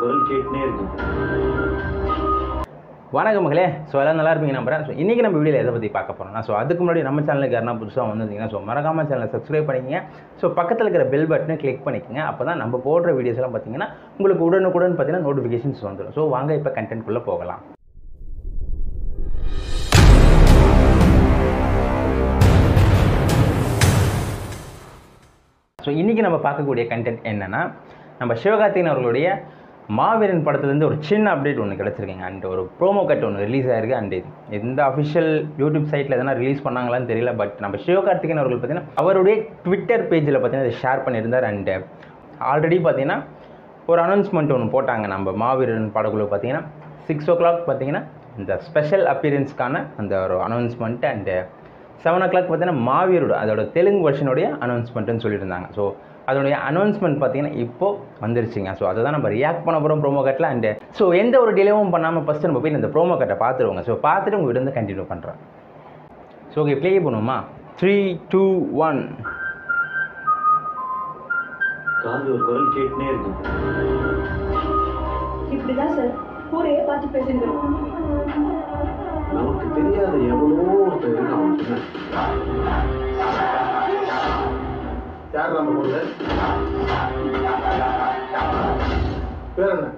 குரல் கேட்டுனே இருக்கும் வணக்கம் மகளே ஸோ எல்லாம் நல்லா இருப்பீங்க நம்புறேன் ஸோ இன்றைக்கி நம்ம வீடியோவில் எதை பற்றி பார்க்க போகிறோம்னா ஸோ அதுக்கு முன்னாடி நம்ம சேனலுக்கு யாரா புதுசாக வந்திருந்தீங்கன்னா ஸோ மறக்காம சேனலை சப்ஸ்கிரைப் பண்ணிக்கங்க ஸோ பக்கத்தில் இருக்கிற பெல் பட்டனை கிளிக் பண்ணிக்கங்க அப்போ தான் நம்ம போடுற வீடியோஸ் எல்லாம் பார்த்தீங்கன்னா உங்களுக்கு உடனுக்குடன் பார்த்தீங்கன்னா நோட்டிஃபிகேஷன்ஸ் வந்துடும் ஸோ வாங்க இப்போ கண்டென்ட்குள்ளே போகலாம் ஸோ இன்றைக்கி நம்ம பார்க்கக்கூடிய கண்டென்ட் என்னென்னா நம்ம சிவகார்த்திகேயன் அவர்களுடைய மாவீரன் படத்துலேருந்து ஒரு சின்ன அப்டேட் ஒன்று கிடச்சிருக்குங்க அண்ட் ஒரு ப்ரோமோ கட் ஒன்று ரிலீஸ் ஆயிருக்கு அண்ட் எந்த அஃபிஷியல் யூடியூப் சைட்டில் எதனா ரிலீஸ் பண்ணாங்களான்னு தெரியல பட் நம்ம சிவகார்த்திகேயன் அவர்கள் பார்த்தீங்கன்னா அவருடைய ட்விட்டர் பேஜில் பார்த்தீங்கன்னா இதை ஷேர் பண்ணியிருந்தார் அண்ட் ஆல்ரெடி பார்த்தீங்கன்னா ஒரு அனௌன்ஸ்மெண்ட் ஒன்று போட்டாங்க நம்ம மாவீரன் படக்குழு பார்த்தீங்கன்னா சிக்ஸ் ஓ கிளாக் பார்த்தீங்கன்னா இந்த ஸ்பெஷல் அப்பியரன்ஸ்க்கான அந்த ஒரு announcement and seven o'clock பார்த்தீங்கன்னா மாவீரோட அதோட தெலுங்கு வெர்ஷனுடைய அனௌன்ஸ்மெண்ட்டுன்னு சொல்லியிருந்தாங்க ஸோ அதனுடைய அனௌன்ஸ்மெண்ட் பார்த்தீங்கன்னா இப்போது வந்துருச்சுங்க ஸோ அதை தான் நம்ம ரியாக்ட் பண்ண போகிறோம் ப்ரோமோ கட்டில் அண்டு ஸோ எந்த ஒரு டிலேவும் பண்ணாமல் ஃபஸ்ட்டு நம்ம போய் இந்த ப்ரோமோ கட்டை பார்த்துருவோங்க ஸோ பார்த்துட்டு உங்கள்கிட்ட இருந்து கண்டினியூ பண்ணுறேன் ஸோ ஓகே ப்ளே பண்ணுவோமா த்ரீ டூ ஒன் காது ஒரு குரல் கேட்டுனே இருக்கும் இப்படிதான் சார் ஊரையே பார்த்து பேசுங்க நமக்கு தெரியாத எவ்வளோ ஒருத்தர் இருக்கான் அவன் பின்னாடி. யார் நம்ம பொண்ணு பேர் என்ன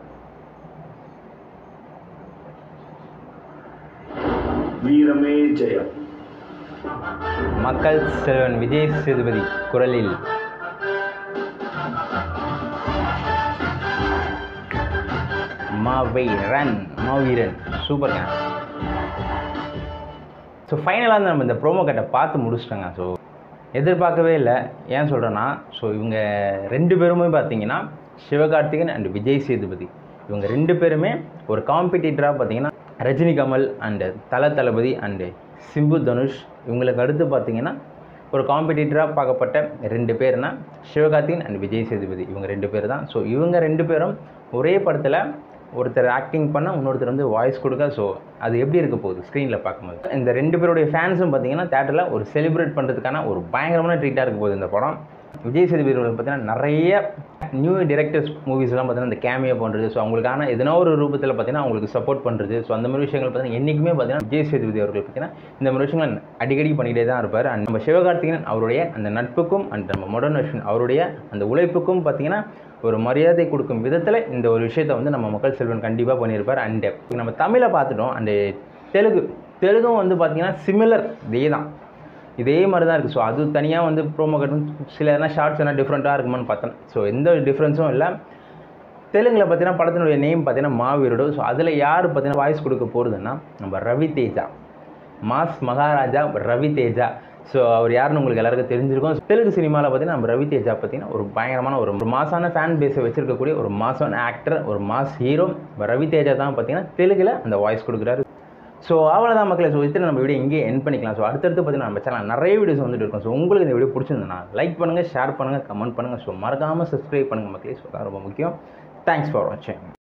வீரமே ஜெயம் மக்கள் செல்வன் விஜய் சேதுபதி குரலில் மாவீரன் மாவீரன் சூப்பருங்க ஸோ ஃபைனலாக நம்ம இந்த ப்ரோமோ கட்டை பார்த்து முடிச்சிட்டோங்க ஸோ எதிர்பார்க்கவே இல்லை ஏன் சொல்கிறேன்னா ஸோ இவங்க ரெண்டு பேருமே பார்த்தீங்கன்னா சிவகார்த்திகேயன் அண்ட் விஜய் சேதுபதி இவங்க ரெண்டு பேருமே ஒரு காம்படிட்டராக பார்த்தீங்கன்னா ரஜினி கமல் அண்டு தல தளபதி அண்டு சிம்பு தனுஷ் இவங்களுக்கு அடுத்து பார்த்தீங்கன்னா ஒரு காம்படிட்டராக பார்க்கப்பட்ட ரெண்டு பேர்னா சிவகார்த்திகேயன் அண்ட் விஜய் சேதுபதி இவங்க ரெண்டு பேர் தான் ஸோ இவங்க ரெண்டு பேரும் ஒரே படத்தில் ஒருத்தர் ஆக்டிங் பண்ண இன்னொருத்தர் வந்து வாய்ஸ் கொடுக்க ஸோ அது எப்படி இருக்க போகுது ஸ்க்ரீனில் பார்க்கும்போது இந்த ரெண்டு பேருடைய ஃபேன்ஸும் பார்த்தீங்கன்னா தேட்டரில் ஒரு செலிப்ரேட் பண்ணுறதுக்கான ஒரு பயங்கரமான ட்ரீட்டாக இருக்க போகுது இந்த படம் விஜய் சேதுபதி அவர்கள் பார்த்தீங்கன்னா நிறைய நியூ டிரெக்டர்ஸ் மூவிஸ்லாம் பார்த்தீங்கன்னா இந்த கேமியோ பண்ணுறது ஸோ அவங்களுக்கான எதனா ஒரு ரூபத்தில் பார்த்தீங்கன்னா அவங்களுக்கு சப்போர்ட் பண்ணுறது ஸோ அந்த மாதிரி விஷயங்கள் பார்த்தீங்கன்னா என்றைக்குமே பார்த்தீங்கன்னா விஜய் சேதுபதி அவர்கள் பார்த்தீங்கன்னா இந்த மாதிரி விஷயங்கள் அடிக்கடி பண்ணிகிட்டே தான் இருப்பார் அண்ட் நம்ம சிவகார்த்திகேயன் அவருடைய அந்த நட்புக்கும் அண்ட் நம்ம மொடர்ன் வெர்ஷன் அவருடைய அந்த உழைப்புக்கும் பார்த்தீங்கன்னா ஒரு மரியாதை கொடுக்கும் விதத்தில் இந்த ஒரு விஷயத்தை வந்து நம்ம மக்கள் செல்வன் கண்டிப்பாக பண்ணியிருப்பார் அண்டு நம்ம தமிழை பார்த்துட்டோம் அண்டு தெலுங்கு தெலுங்கும் வந்து பார்த்திங்கன்னா சிமிலர் இதே தான் இதே மாதிரி தான் இருக்குது ஸோ அது தனியாக வந்து ப்ரோமோ கட்டும் சில எதனா ஷார்ட்ஸ் என்ன டிஃப்ரெண்ட்டாக இருக்குமான்னு பார்த்தேன் ஸோ எந்த டிஃப்ரென்ஸும் இல்லை தெலுங்கில் பார்த்தீங்கன்னா படத்தினுடைய நேம் பார்த்தீங்கன்னா மாவீரோடு ஸோ அதில் யார் பார்த்தீங்கன்னா வாய்ஸ் கொடுக்க போகிறதுன்னா நம்ம ரவி தேஜா மாஸ் மகாராஜா ரவி தேஜா ஸோ அவர் யாருன்னு உங்களுக்கு எல்லாருக்கும் தெரிஞ்சிருக்கும் தெலுங்கு சினிமாவில் பார்த்தீங்கன்னா நம்ம ரவி தேஜா பார்த்தீங்கன்னா ஒரு பயங்கரமான ஒரு ஒரு மாசான ஃபேன் பேஸை வச்சிருக்கக்கூடிய ஒரு மாசான ஆக்டர் ஒரு மாஸ் ஹீரோ ரவி தேஜா தான் பார்த்தீங்கன்னா தெலுங்கில் அந்த வாய்ஸ் கொடுக்குறாரு ஸோ அவ்வளோதான் மக்களே ஸோ இதில் நம்ம வீடியோ இங்கே என் பண்ணிக்கலாம் ஸோ அடுத்தடுத்து பார்த்தீங்கன்னா நம்ம சேனல் நிறைய வீடியோஸ் வந்துட்டு இருக்கும் ஸோ உங்களுக்கு இந்த வீடியோ பிடிச்சிருந்ததுன்னா லைக் பண்ணுங்கள் ஷேர் பண்ணுங்கள் கமெண்ட் பண்ணுங்கள் ஸோ மறக்காமல் சப்ஸ்கிரைப் பண்ணுங்கள் மக்களே ஸோ தான் ரொம்ப முக்கியம் தேங்க்ஸ் ஃபார் வாட்சிங்